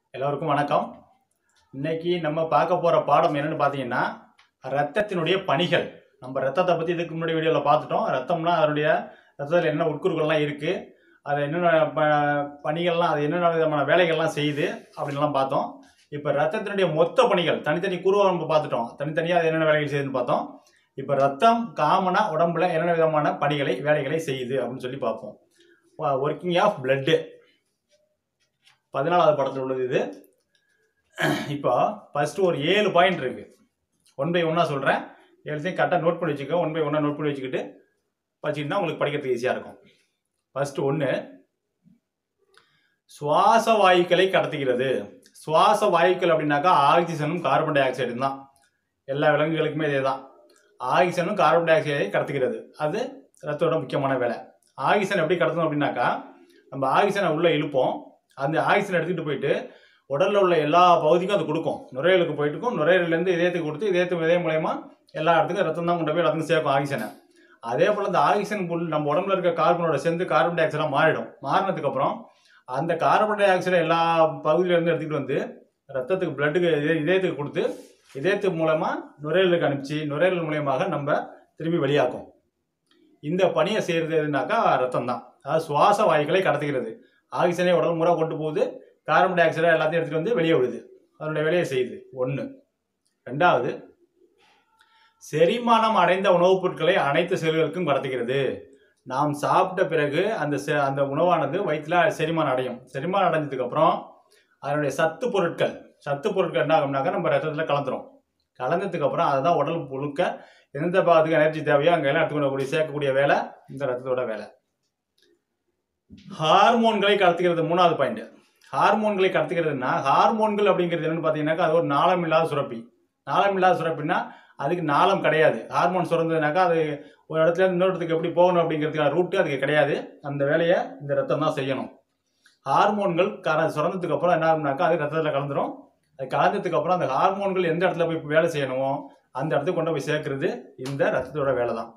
எல்லோருக்கும் வணக்கம் இன்னைக்கு நம்ம பார்க்க போற பாடம் என்னன்னு பார்த்தீங்கன்னா ரத்தத்தினுடைய பணிகள் நம்ம ரத்தத்தை பத்தி இதுக்கு முன்னாடி வீடியோவில் பார்த்துட்டோம் ரத்தம்னா அதனுடைய ரத்தத்தில் என்ன உட்குறுகள்லாம் இருக்கு அது என்னென்ன ப- பணிகள்லாம் அது என்னென்ன விதமான வேலைகள்லாம் செய்யுது அப்படின்லாம் பார்த்தோம் இப்போ ரத்தத்தினுடைய மொத்த பணிகள் தனித்தனி குருவை நம்ம பார்த்துட்டோம் தனித்தனியாக அது என்னென்ன வேலைகள் செய்யுதுன்னு பார்த்தோம் இப்போ ரத்தம் காமனா உடம்புல என்னென்ன விதமான பணிகளை வேலைகளை செய்யுது அப்படின்னு சொல்லி பார்ப்போம் ஒர்க்கிங் ஆஃப் பிளட்டு பதினாலாவது படத்தில் உள்ளது இது இப்போ ஃபர்ஸ்ட் ஒரு ஏழு பாயிண்ட் இருக்கு ஒன் பை ஒன்னாக சொல்கிறேன் எழுத்தையும் கரெக்டாக நோட் பண்ணி வச்சுக்கோ ஒன் பை ஒன்னாக நோட் பண்ணி வச்சுக்கிட்டு வச்சுக்கிட்டா உங்களுக்கு படிக்கிறதுக்கு ஈஸியாக இருக்கும் ஃபர்ஸ்ட் ஒன்று சுவாச வாயுக்களை கடத்துகிறது சுவாச வாயுக்கள் அப்படின்னாக்கா ஆக்சிஜனும் கார்பன் டை ஆக்சைடும் தான் எல்லா விலங்குகளுக்குமே இதே தான் ஆக்சிஜனும் கார்பன் டை ஆக்சைடை கடத்துகிறது அது ரத்தத்தோட முக்கியமான வேலை ஆக்சிஜன் எப்படி கடத்தணும் அப்படின்னாக்கா நம்ம ஆக்சிஜனை உள்ளே இழுப்போம் அந்த ஆக்சிஜன் எடுத்துகிட்டு போயிட்டு உடலில் உள்ள எல்லா பகுதிக்கும் அது கொடுக்கும் நுரையீரலுக்கு போயிட்டு இருக்கும் நுரையீரலேருந்து இதயத்துக்கு கொடுத்து இதயத்து இதயம் மூலயமா எல்லா இடத்துக்கும் ரத்தம் தான் கொண்டு போய் எல்லாத்துக்கும் சேர்க்கும் ஆக்சிஜனை அதே போல் இந்த ஆக்சிஜன் புல் நம்ம உடம்புல இருக்க கார்பனோட சேர்ந்து கார்பன் டை ஆக்சைடாக மாறிடும் மாறினதுக்கு அப்புறம் அந்த கார்பன் டை ஆக்சைடை எல்லா பகுதியிலேருந்து எடுத்துகிட்டு வந்து ரத்தத்துக்கு பிளட்டுக்கு இதயத்துக்கு கொடுத்து இதயத்து மூலமாக நுரையீரலுக்கு அனுப்பிச்சு நுரையீரல் மூலியமாக நம்ம திரும்பி வெளியாக்கும் இந்த பணியை செய்கிறது எதுனாக்கா ரத்தம் தான் அதாவது சுவாச வாயுக்களை கடத்துகிறது ஆக்சிஜனை உடல் முறை கொண்டு போகுது கார்பன் டை ஆக்சைடை எல்லாத்தையும் எடுத்துகிட்டு வந்து வெளியே விடுது அதனுடைய வேலையை செய்யுது ஒன்று ரெண்டாவது செரிமானம் அடைந்த உணவுப் பொருட்களை அனைத்து செல்களுக்கும் கடத்துகிறது நாம் சாப்பிட்ட பிறகு அந்த செ- அந்த உணவானது வயிற்றில் செரிமானம் அடையும் செரிமானம் அடைஞ்சதுக்கு அப்புறம் அதனுடைய சத்து பொருட்கள் சத்து பொருட்கள் என்ன ஆகும்னாக்கா நம்ம ரத்தத்தில் கலந்துரும் கலந்ததுக்கு அப்புறம் அதுதான் உடல் முழுக்க எந்த பாகத்துக்கு எனர்ஜி தேவையோ அங்கெல்லாம் எடுத்துக்கொள்ளக்கூடிய சேர்க்கக்கூடிய வேலை இந்த ரத்தத்தோட வேலை ஹார்மோன்களை கடத்துகிறது மூணாவது பாயிண்ட் ஹார்மோன்களை கடத்துகிறதுனா ஹார்மோன்கள் அப்படிங்கிறது என்னன்னு பார்த்தீங்கன்னாக்கா அது ஒரு நாளம் இல்லாத சுரப்பி நாளம் இல்லாத சுரப்பின்னா அதுக்கு நாளம் கிடையாது ஹார்மோன் சுரந்ததுனாக்கா அது ஒரு இடத்துல இருந்து இன்னொரு இடத்துக்கு எப்படி போகணும் அப்படிங்கிறதுக்கான ரூட்டு அதுக்கு கிடையாது அந்த வேலையை இந்த ரத்தம் தான் செய்யணும் ஹார்மோன்கள் கர சுரந்ததுக்கு அப்புறம் என்ன ஆகும்னாக்கா அது ரத்தத்தில் கலந்துரும் அது கலந்ததுக்கு அப்புறம் அந்த ஹார்மோன்கள் எந்த இடத்துல போய் வேலை செய்யணுமோ அந்த இடத்துக்கு கொண்டு போய் சேர்க்கறது இந்த ரத்தத்தோட வேலை தான்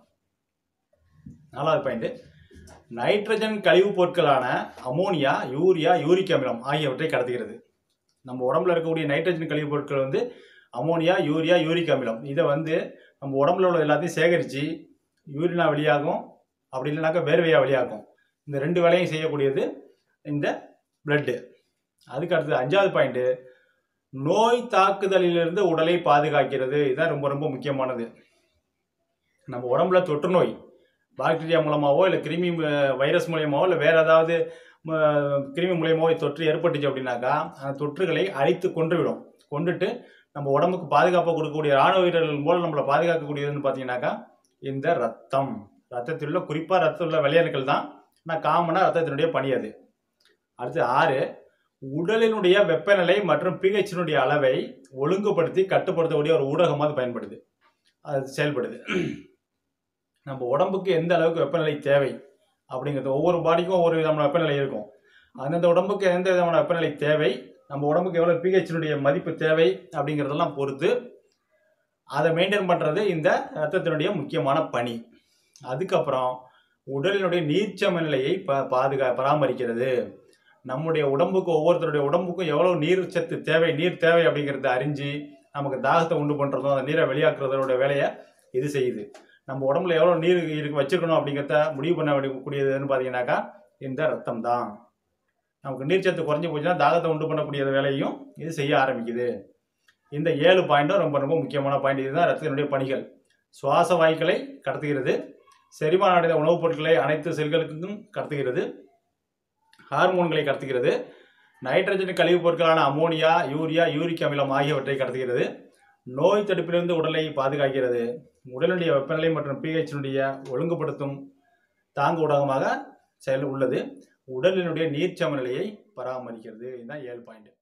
நாலாவது பாயிண்ட் நைட்ரஜன் கழிவுப் பொருட்களான அமோனியா யூரியா யூரிக் அமிலம் ஆகியவற்றை கடத்துகிறது நம்ம உடம்புல இருக்கக்கூடிய நைட்ரஜன் கழிவுப் பொருட்கள் வந்து அமோனியா யூரியா யூரிக் அமிலம் இதை வந்து நம்ம உடம்புல உள்ள எல்லாத்தையும் சேகரித்து யூரினா வெளியாகும் அப்படி இல்லைனாக்கா வேர்வையா வெளியாகும் இந்த ரெண்டு வேலையும் செய்யக்கூடியது இந்த பிளட்டு அதுக்கு அடுத்தது அஞ்சாவது பாயிண்ட்டு நோய் தாக்குதலிலிருந்து உடலை பாதுகாக்கிறது இதுதான் ரொம்ப ரொம்ப முக்கியமானது நம்ம உடம்புல தொற்று நோய் பாக்டீரியா மூலமாவோ இல்லை கிருமி அஹ், வைரஸ் மூலியமாவோ இல்லை வேற ஏதாவது ம, கிருமி மூலியமாவோ தொற்று ஏற்பட்டுச்சு அப்படின்னாக்கா அந்த தொற்றுகளை அழித்து கொன்றுவிடும் கொண்டுட்டு நம்ம உடம்புக்கு பாதுகாப்பாக கொடுக்கக்கூடிய ராணுவ வீரர்கள் மூலம் நம்மளை பாதுகாக்கக்கூடியதுன்னு பார்த்தீங்கன்னாக்கா இந்த ரத்தம் ரத்தத்தில் உள்ள குறிப்பாக ரத்தத்தில் உள்ள விளையாட்டுகள் தான் ஆனால் காமனாக ரத்தத்தினுடைய பணி அது அடுத்து ஆறு உடலினுடைய வெப்பநிலை மற்றும் பிஹெச்சினுடைய அளவை ஒழுங்குபடுத்தி கட்டுப்படுத்தக்கூடிய ஒரு ஊடகமாக அது பயன்படுது அது செயல்படுது நம்ம உடம்புக்கு எந்த அளவுக்கு வெப்பநிலை தேவை அப்படிங்கிறது ஒவ்வொரு பாடிக்கும் ஒவ்வொரு விதமான வெப்பநிலை இருக்கும் அந்தந்த உடம்புக்கு எந்த விதமான வெப்பநிலை தேவை நம்ம உடம்புக்கு எவ்வளோ பிஹெச்சினுடைய மதிப்பு தேவை அப்படிங்கிறதெல்லாம் பொறுத்து அதை மெயின்டைன் பண்ணுறது இந்த ரத்தத்தினுடைய முக்கியமான பணி அதுக்கப்புறம் உடலினுடைய நீர்ச்சம நிலையை ப பாதுகா பராமரிக்கிறது நம்முடைய உடம்புக்கு ஒவ்வொருத்தருடைய உடம்புக்கும் எவ்வளோ நீர் சத்து தேவை நீர் தேவை அப்படிங்கிறத அறிஞ்சு நமக்கு தாகத்தை உண்டு பண்ணுறதும் அந்த நீரை வெளியாக்குறதோட வேலையை இது செய்யுது நம்ம உடம்புல எவ்வளோ நீர் இருக்கு வச்சிருக்கணும் அப்படிங்கிறத முடிவு பண்ண வேண்டியக்கூடியதுன்னு பார்த்தீங்கன்னாக்கா இந்த ரத்தம் தான் நமக்கு நீர்ச்சத்து குறைஞ்சி போச்சுன்னா தாகத்தை உண்டு பண்ணக்கூடிய வேலையும் இது செய்ய ஆரம்பிக்குது இந்த ஏழு பாயிண்ட்டும் ரொம்ப ரொம்ப முக்கியமான பாயிண்ட் இதுதான் ரத்தத்தினுடைய பணிகள் சுவாச வாயுக்களை கடத்துகிறது செரிமான அடைந்த உணவுப் பொருட்களை அனைத்து செல்களுக்கும் கடத்துகிறது ஹார்மோன்களை கடத்துகிறது நைட்ரஜன் கழிவுப் பொருட்களான அமோனியா யூரியா யூரிக் அமிலம் ஆகியவற்றை கடத்துகிறது நோய் தடுப்பிலிருந்து உடலை பாதுகாக்கிறது உடலுடைய வெப்பநிலை மற்றும் பிஹெச்சினுடைய ஒழுங்குபடுத்தும் தாங்கு ஊடகமாக செயல் உள்ளது உடலினுடைய நீர் சமநிலையை பராமரிக்கிறது இதுதான் ஏழு பாயிண்ட்